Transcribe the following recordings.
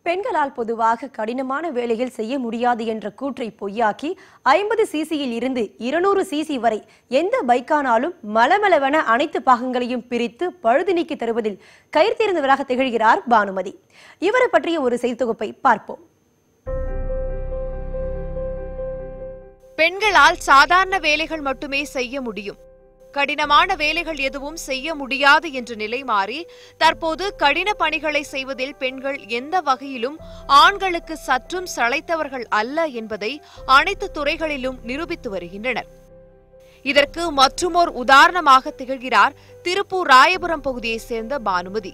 பெண்களால் பொதுவாக கடினமான வேலைகள் செய்ய முடியாது என்ற கூற்றை பொய்யாக்கி ஐம்பது சிசியில் இருந்து இருநூறு சிசி வரை எந்த பைக்கானாலும் மலமளவென அனைத்து பாகங்களையும் பிரித்து பழுது நீக்கி தருவதில் கயிறு தேர்ந்தவராக திகழ்கிறார் பானுமதி இவரை பற்றிய ஒரு செய்தி தொகுப்பை பார்ப்போம் பெண்களால் சாதாரண வேலைகள் மட்டுமே செய்ய முடியும் கடினமான வேலைகள் எதுவும் செய்ய முடியாது என்ற நிலை மாறி தற்போது கடின பணிகளை செய்வதில் பெண்கள் எந்த வகையிலும் ஆண்களுக்கு சற்றும் சளைத்தவர்கள் அல்ல என்பதை அனைத்து துறைகளிலும் நிரூபித்து வருகின்றனர் இதற்கு மற்றுமோர் உதாரணமாக திகழ்கிறார் திருப்பூர் ராயபுரம் பகுதியைச் சேர்ந்த பானுமதி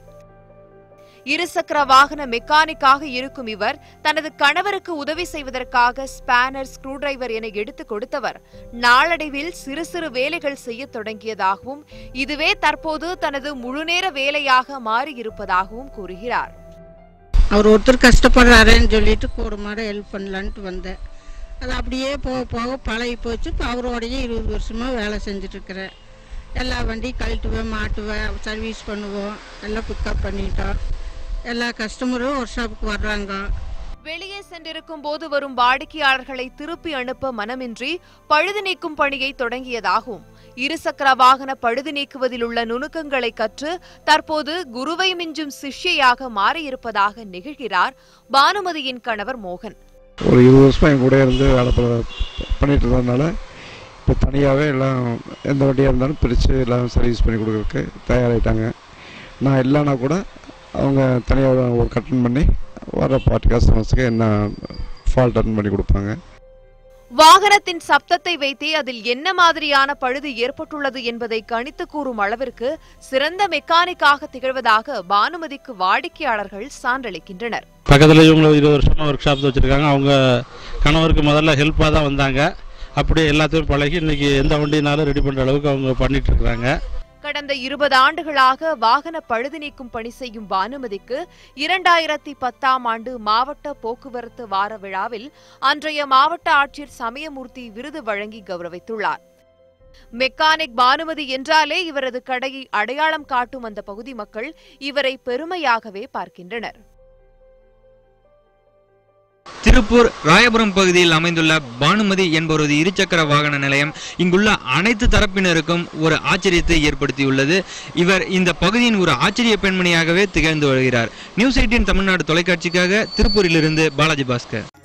இருசக்கர வாகன மெக்கானிக்காக இருக்கும் இவர் தனது கணவருக்கு உதவி செய்வதற்காக ஸ்பேனர் ஸ்க்ரூ டிரைவர் என எடுத்துக் கொடுத்தவர் நாளடைவில் சிறு சிறு வேலைகள் செய்யத் தொடங்கியதாகவும் இதுவே தற்போது தனது முழுநேர வேலையாக மாறியிருப்பதாகவும் கூறுகிறார் அவர் ஒருத்தர் கஷ்டப்படுறாருன்னு சொல்லிட்டு கூட மாட ஹெல்ப் பண்ணலான்ட்டு வந்தேன் அது அப்படியே போக போக பழகி போச்சு இப்போ அவரோடையே இருபது வருஷமாக வேலை செஞ்சுட்ருக்கிறேன் எல்லா வண்டியும் கழட்டுவேன் மாட்டுவேன் சர்வீஸ் பண்ணுவோம் எல்லாம் பிக்கப் பண்ணிட்டோம் எல்லா கஸ்டமரும் ஒர்க் ஷாப்புக்கு வர்றாங்க வெளியே சென்றிருக்கும் போது வரும் வாடிக்கையாளர்களை திருப்பி அனுப்ப மனமின்றி பழுது நீக்கும் பணியை தொடங்கியதாகவும் இருசக்கர வாகன பழுது நீக்குவதில் உள்ள நுணுக்கங்களை கற்று தற்போது குருவை மிஞ்சும் சிஷ்யையாக மாறியிருப்பதாக நிகழ்கிறார் பானுமதியின் கணவர் மோகன் ஒரு இருபது வருஷமாக என் கூட இருந்து வேலை ப- பண்ணிட்டு இருந்ததுனால இப்போ தனியாகவே எல்லாம் எந்த வண்டியாக இருந்தாலும் பிரித்து எல்லாம் சர்வீஸ் பண்ணி கொடுக்குறதுக்கு தயாராகிட்டாங்க நான் இல்லைன்னா கூட அவங்க தனியாக ஒரு கட்டன் பண்ணி வர பார்ட்டி கஸ்டமர்ஸுக்கு என்ன ஃபால்ட் அட்டன் பண்ணி கொடுப்பாங்க வாகனத்தின் சப்தத்தை வைத்தே அதில் என்ன மாதிரியான பழுது ஏற்பட்டுள்ளது என்பதை கணித்து கூறும் அளவிற்கு சிறந்த மெக்கானிக்காக திகழ்வதாக பானுமதிக்கு வாடிக்கையாளர்கள் சான்றளிக்கின்றனர் பக்கத்தில் இவங்க இருபது வருஷமாக ஒர்க் ஷாப் வச்சுருக்காங்க அவங்க கணவருக்கு முதல்ல ஹெல்ப்பாக தான் வந்தாங்க அப்படியே எல்லாத்தையும் பழகி இன்னைக்கு எந்த வண்டினாலும் ரெடி பண்ணுற அளவுக்கு அவங்க பண்ணிட்டு இருக்கிறாங்க கடந்த இருபது ஆண்டுகளாக வாகன பழுது நீக்கும் பணி செய்யும் பானுமதிக்கு இரண்டாயிரத்தி பத்தாம் ஆண்டு மாவட்ட போக்குவரத்து வார விழாவில் அன்றைய மாவட்ட ஆட்சியர் சமயமூர்த்தி விருது வழங்கி கௌரவித்துள்ளார் மெக்கானிக் பானுமதி என்றாலே இவரது கடையை அடையாளம் காட்டும் அந்த பகுதி மக்கள் இவரை பெருமையாகவே பார்க்கின்றனர் திருப்பூர் ராயபுரம் பகுதியில் அமைந்துள்ள பானுமதி என்பவரது இருசக்கர வாகன நிலையம் இங்குள்ள அனைத்து தரப்பினருக்கும் ஒரு ஆச்சரியத்தை ஏற்படுத்தியுள்ளது இவர் இந்த பகுதியின் ஒரு ஆச்சரிய பெண்மணியாகவே திகழ்ந்து வருகிறார் நியூஸ் எயிட்டின் தமிழ்நாடு தொலைக்காட்சிக்காக திருப்பூரிலிருந்து பாலாஜி பாஸ்கர்